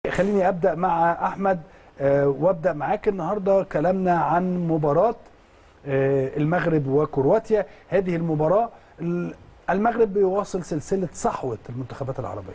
خليني ابدا مع احمد آه، وابدا معاك النهارده كلامنا عن مباراه آه، المغرب وكرواتيا هذه المباراه ال- المغرب بيواصل سلسله صحوه المنتخبات العربيه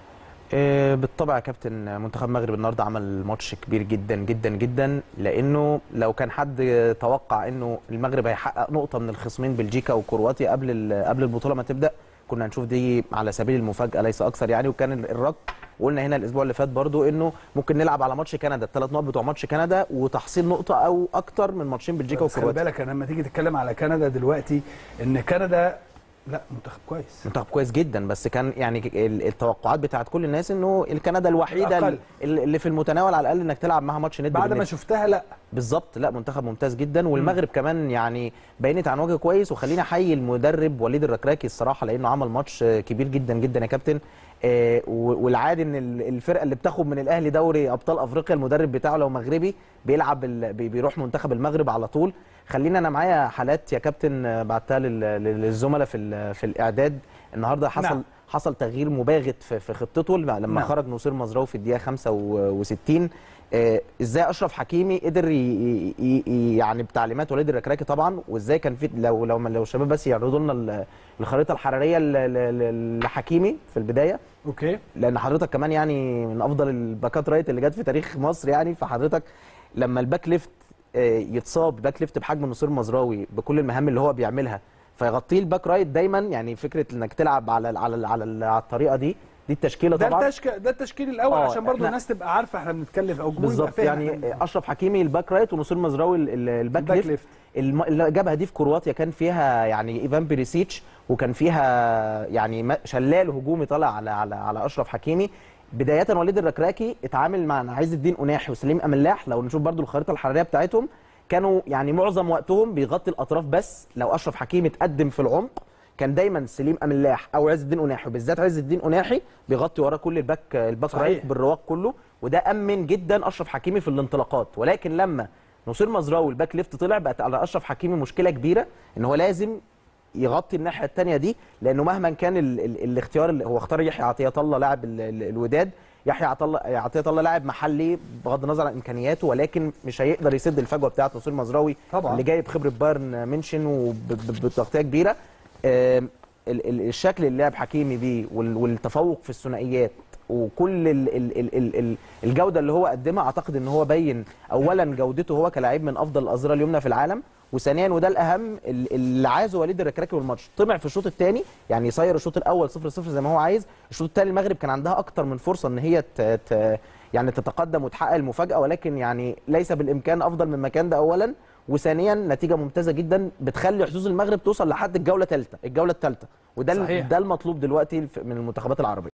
آه، بالطبع يا كابتن منتخب المغرب النهارده عمل ماتش كبير جدا جدا جدا لانه لو كان حد توقع انه المغرب هيحقق نقطه من الخصمين بلجيكا وكرواتيا قبل ال- قبل البطوله ما تبدا كنا هنشوف دي على سبيل المفاجاه ليس اكثر يعني وكان الرك وقلنا هنا الاسبوع اللي فات برضو انه ممكن نلعب على ماتش كندا الثلاث نقط بتوع ماتش كندا وتحصيل نقطه او اكتر من ماتشين بلجيكا بس خلي وكرواتيا بالك انا لما تيجي تتكلم على كندا دلوقتي ان كندا لا منتخب كويس منتخب كويس جدا بس كان يعني ال- التوقعات بتاعت كل الناس انه الكندا الوحيده الأقل. اللي اللي في المتناول على الاقل انك تلعب معاها ماتش ند بعد ما بالند. شفتها لا بالظبط لا منتخب ممتاز جدا والمغرب كمان يعني بينت عن وجه كويس وخليني احيي المدرب وليد الركراكي الصراحه لانه عمل ماتش كبير جدا جدا يا كابتن آه، و- والعادي ان ال- الفرقه اللي بتاخد من الاهلي دوري ابطال افريقيا المدرب بتاعه لو مغربي بيلعب ال- بي- بيروح منتخب المغرب على طول خلينا انا معايا حالات يا كابتن آه، بعتها لل- لل- للزملاء في ال- في الاعداد النهارده حصل نعم. نعم. حصل تغيير مباغت في في خطته لما نعم. خرج نصير مزراوي في الدقيقه 65 آه، ازاي اشرف حكيمي قدر ي- ي- ي- يعني بتعليمات وليد الركراكي طبعا وازاي كان في لو لو لو الشباب بس يعرضوا لنا ال- الخريطه الحراريه ل- ل- ل- لحكيمي في البدايه اوكي لان حضرتك كمان يعني من افضل الباكات رايت اللي جت في تاريخ مصر يعني فحضرتك لما الباك ليفت آه، يتصاب باك ليفت بحجم نصير مزراوي بكل المهام اللي هو بيعملها فيغطيه الباك رايت دايما يعني فكره انك تلعب على على على, على الطريقه دي دي التشكيله ده طبعا التشك... ده التشكيل الاول آه، عشان برضو إحنا- الناس تبقى عارفه احنا بنتكلم او الجمهور يبقى بالظبط فاهم يعني إحنا- اشرف حكيمي الباك رايت ونصير مزراوي ال- ال- الباك الباك ليفت ليفت. الم- اللي جابها دي في كرواتيا كان فيها يعني ايفان بيريسيتش وكان فيها يعني ما- شلال هجومي طالع على على على اشرف حكيمي بدايه وليد الركراكي اتعامل مع عز الدين قناحي وسليم املاح لو نشوف برضو الخريطه الحراريه بتاعتهم كانوا يعني معظم وقتهم بيغطي الاطراف بس لو اشرف حكيمي اتقدم في العمق كان دايما سليم املاح او عز الدين قناحي وبالذات عز الدين قناحي بيغطي وراه كل الباك الباك صحيح. رايت بالرواق كله وده امن جدا اشرف حكيمي في الانطلاقات ولكن لما نصير مزراوي الباك ليفت طلع بقت على اشرف حكيمي مشكله كبيره ان هو لازم يغطي الناحيه الثانيه دي لانه مهما كان ال ال الاختيار اللي هو اختار يحيى عطيه الله لاعب ال- ال- الوداد يحيى عطيه الله عطيه الله لاعب محلي بغض النظر عن امكانياته ولكن مش هيقدر يسد الفجوه بتاعه نصير مزراوي طبعاً. اللي جاي بخبره بايرن منشن وبتغطيه كبيره آم، ال- ال- الشكل اللي لعب حكيمي بيه وال- والتفوق في الثنائيات وكل ال ال ال ال ال الجوده اللي هو قدمها اعتقد ان هو بين اولا جودته هو كلاعب من افضل الاظهره اليمنى في العالم وثانيا وده الاهم ال- اللي عايزه وليد الركراكي والماتش طمع في الشوط الثاني يعني يصير الشوط الاول 0 0 زي ما هو عايز الشوط الثاني المغرب كان عندها اكتر من فرصه ان هي ت ت يعني تتقدم وتحقق المفاجاه ولكن يعني ليس بالامكان افضل من مكان ده اولا وثانيا نتيجه ممتازه جدا بتخلي حظوظ المغرب توصل لحد الجوله الثالثه الجوله الثالثه وده ال- صحيح. ده المطلوب دلوقتي من المنتخبات العربيه